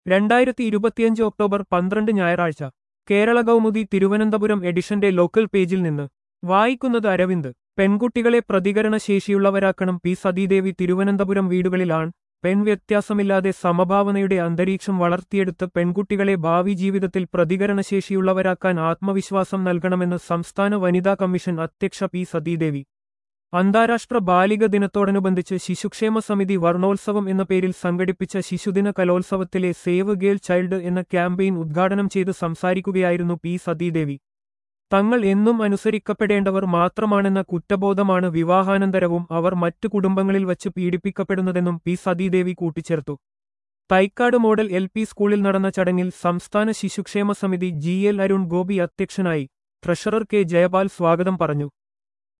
രണ്ടായിരത്തി ഇരുപത്തിയഞ്ച് ഒക്ടോബർ പന്ത്രണ്ട് ഞായറാഴ്ച കേരള കൗമുദി തിരുവനന്തപുരം എഡിഷന്റെ ലോക്കൽ പേജിൽ നിന്ന് വായിക്കുന്നത് അരവിന്ദ് പെൺകുട്ടികളെ പ്രതികരണശേഷിയുള്ളവരാക്കണം പി സതീദേവി തിരുവനന്തപുരം വീടുകളിലാണ് പെൺ വ്യത്യാസമില്ലാതെ സമഭാവനയുടെ അന്തരീക്ഷം വളർത്തിയെടുത്ത് പെൺകുട്ടികളെ ഭാവി ജീവിതത്തിൽ പ്രതികരണശേഷിയുള്ളവരാക്കാൻ ആത്മവിശ്വാസം നൽകണമെന്ന് സംസ്ഥാന വനിതാ കമ്മീഷൻ അധ്യക്ഷ പി സതീദേവി അന്താരാഷ്ട്ര ബാലിക ദിനത്തോടനുബന്ധിച്ച് ശിശുക്ഷേമ സമിതി വർണ്ണോത്സവം എന്ന പേരിൽ സംഘടിപ്പിച്ച ശിശുദിന കലോത്സവത്തിലെ സേവ് ഗേൾ ചൈൽഡ് എന്ന ക്യാമ്പയിൻ ഉദ്ഘാടനം ചെയ്ത് സംസാരിക്കുകയായിരുന്നു പി സതീദേവി തങ്ങൾ എന്നും അനുസരിക്കപ്പെടേണ്ടവർ മാത്രമാണെന്ന കുറ്റബോധമാണ് വിവാഹാനന്തരവും അവർ മറ്റു കുടുംബങ്ങളിൽ വച്ച് പീഡിപ്പിക്കപ്പെടുന്നതെന്നും പി സതീദേവി കൂട്ടിച്ചേർത്തു തൈക്കാട് മോഡൽ എൽ പി സ്കൂളിൽ നടന്ന ചടങ്ങിൽ സംസ്ഥാന ശിശുക്ഷേമ സമിതി ജി എൽ അരുൺ ഗോപി അധ്യക്ഷനായി ട്രഷറർ കെ ജയപാൽ സ്വാഗതം പറഞ്ഞു